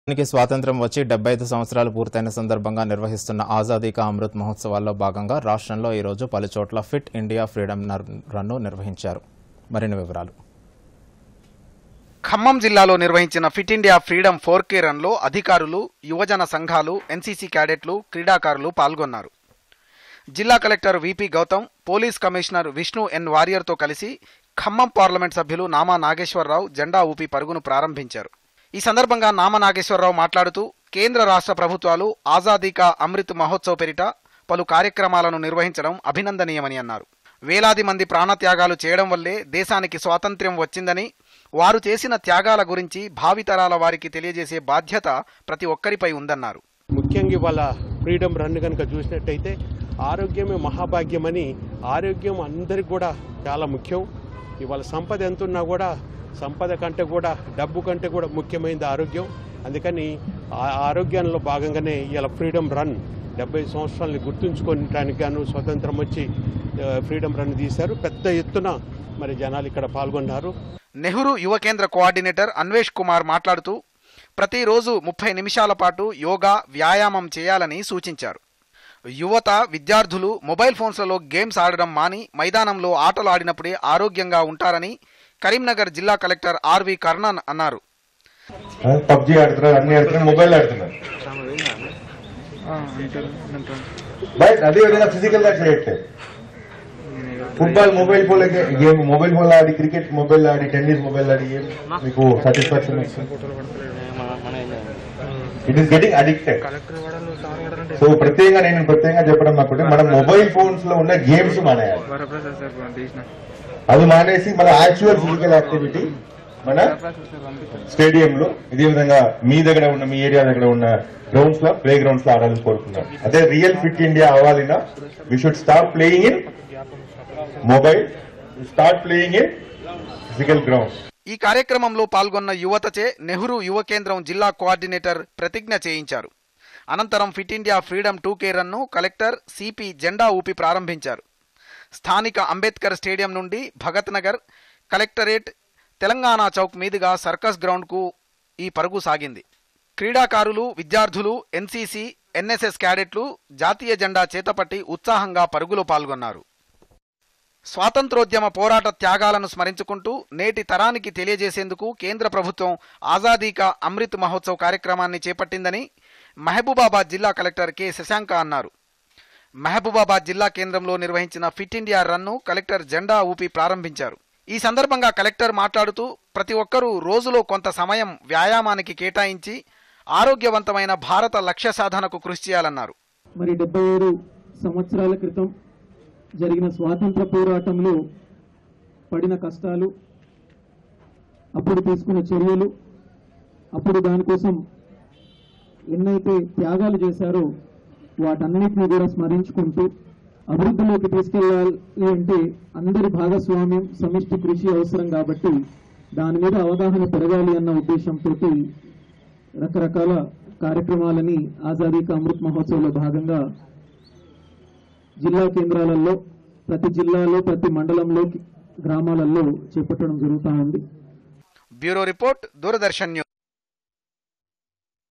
దేశానికి స్వాతంత్ర్యం వచ్చి డెబ్బై ఐదు సంవత్సరాలు పూర్తయిన సందర్భంగా నిర్వహిస్తున్న ఆజాదీ కా అమృత్ మహోత్సవాల్లో భాగంగా రాష్ట్రంలో ఈరోజు పలు చోట్ల ఫిట్ ఇండియా ఫ్రీడమ్ నర్- రన్ను నిర్వహించారు మరిన్ని వివరాలు ఖమ్మం జిల్లాలో నిర్వహించిన fit India freedom four K రన్లో అధికారులు యువజన సంఘాలు ఎన్సీసీ క్యాడెట్లు క్రీడాకారులు పాల్గొన్నారు జిల్లా collector VP Gautam police commissioner Vishnu N వారియర్తో కలిసి ఖమ్మం పార్లమెంట్ సభ్యులు నామా నాగేశ్వరరావు జెండా ఊపి పరుగును ప్రారంభించారు ఈ సందర్భంగా నామా నాగేశ్వరరావు మాట్లాడుతూ కేంద్ర రాష్ట్ర ప్రభుత్వాలు ఆజాదీ కా అమృత్ మహోత్సవ్ పేరిట పలు కార్యక్రమాలను నిర్వహించడం అభినందనీయమని అన్నారు వేలాది మంది ప్రాణత్యాగాలు చేయడం వల్లే దేశానికి స్వాతంత్ర్యం వచ్చిందని వారు చేసిన త్యాగాల గురించి భావితరాల వారికి తెలియజేసే బాధ్యత ప్రతి ఒక్కరిపై ఉందన్నారు ముఖ్యంగా ఇవాళ ఫ్రీడమ్ రన్ కనుక చూసినట్టయితే ఆరోగ్యమే మహాభాగ్యమని ఆరోగ్యం అందరికి కూడా చాలా ముఖ్యం ఇవాళ సంపద ఎంత ఉన్నా కూడా సంపద కంటే కూడా డబ్బు కంటే కూడా ముఖ్యమైనది ఆరోగ్యం అందుకని ఆ ఆరోగ్యంలో భాగంగానే ఇవాళ ఫ్రీడమ్ రన్ డెబ్బై సంవత్సరాలని గుర్తుంచుకోవడానికి గాను స్వతంత్రం వచ్చి ఆ, ఫ్రీడమ్ రన్ తీశారు పెద్ద ఎత్తున మరి జనాలు ఇక్కడ పాల్గొన్నారు నెహ్రూ యువ కేంద్ర కోఆర్డినేటర్ అన్వేష్ కుమార్ మాట్లాడుతూ ప్రతిరోజు ముప్పై నిమిషాల పాటు యోగా వ్యాయామం చేయాలని సూచించారు యువత విద్యార్థులు మొబైల్ ఫోన్స్లలో గేమ్స్ ఆడడం మాని మైదానంలో ఆటలు ఆడినప్పుడే ఆరోగ్యంగా ఉంటారని కరీంనగర్ జిల్లా కలెక్టర్ ఆర్వి కర్ణన్ అన్నారు పబ్జి ఆడుతున్నారు అన్ని ఆడుతున్నారు మొబైల్ ఆడుతున్నారు బట్ అదే విధంగా ఫిజికల్ గా చేయట్లేదు football mobile phone game mobile phone ఆడి క్రికెట్ మొబైల్ ఆడి టెన్నిస్ మొబైల్ ఆడి ఏం మీకు satisfaction it is getting addicted so ప్రత్యేకంగా నేను ప్రత్యేకంగా చెప్పడం అనుకుంటే మనం మొబైల్ ఫోన్స్ లో ఉన్న గేమ్స్ మానేయాలి అవి మానేసి మన యాక్చువల్ ఫిజికల్ యాక్టివిటీ మన స్టేడియం లో ఇదే విధంగా మీ దగ్గర ఉన్న మీ ఏరియా దగ్గర ఉన్న గ్రౌండ్స్ లో ప్లే గ్రౌండ్స్ లో ఆడాలని కోరుకున్నాను అదే రియల్ ఫిట్ ఇండియా అవ్వాలినా we should stop playing in mobile start playing in physical ground ఈ కార్యక్రమంలో పాల్గొన్న యువతచే నెహ్రూ యువ కేంద్రం జిల్లా కోఆర్డినేటర్ ప్రతిజ్ఞ చేయించారు అనంతరం fit India freedom two K రన్ను కలెక్టర్ సిపి జెండా ఊపి ప్రారంభించారు స్థానిక అంబేద్కర్ స్టేడియం నుండి భగత్ నగర్ కలెక్టరేట్ తెలంగాణ చౌక్ మీదుగా సర్కస్ గ్రౌండ్కు ఈ పరుగు సాగింది క్రీడాకారులు విద్యార్థులు ఎన్సీసీ ఎన్ఎస్ఎస్ క్యాడెట్లు జాతీయ జెండా చేతపట్టి ఉత్సాహంగా పరుగులో పాల్గొన్నారు స్వాతంత్రోద్యమ పోరాట త్యాగాలను స్మరించుకుంటూ నేటి తరానికి తెలియజేసేందుకు కేంద్ర ప్రభుత్వం ఆజాదీ కా అమృత్ మహోత్సవ్ కార్యక్రమాన్ని చేపట్టిందని మహబూబాబాద్ జిల్లా కలెక్టర్ కె శశాంక అన్నారు మహబూబాబాద్ జిల్లా కేంద్రంలో నిర్వహించిన ఫిట్ ఇండియా రన్ను కలెక్టర్ జెండా ఊపి ప్రారంభించారు ఈ సందర్భంగా కలెక్టర్ మాట్లాడుతూ ప్రతి ఒక్కరూ రోజులో కొంత సమయం వ్యాయామానికి కేటాయించి ఆరోగ్యవంతమైన భారత లక్ష్య సాధనకు కృషి చేయాలన్నారు మరి డెబ్బై ఏడు సంవత్సరాల క్రితం జరిగిన స్వాతంత్ర పోరాటంలో పడిన కష్టాలు అప్పుడు తీసుకున్న చర్యలు అప్పుడు దానికోసం ఎన్నైతే త్యాగాలు చేశారో వాటన్నిటిని కూడా స్మరించుకుంటూ అభివృద్ధిలోకి తీసుకెళ్ళాలి అంటే అందరి భాగస్వామ్యం సమిష్టి కృషి అవసరం కాబట్టి దాని మీద అవగాహన పెరగాలి అన్న ఉద్దేశంతో రకరకాల కార్యక్రమాలని ఆజాదీ కా అమృత్ మహోత్సవ్లో భాగంగా జిల్లా కేంద్రాలలో ప్రతి జిల్లాలో ప్రతి మండలంలో గ్రామాలలో చేపట్టడం జరుగుతూ ఉంది బ్యూరో రిపోర్ట్ దూరదర్శన్ న్యూస్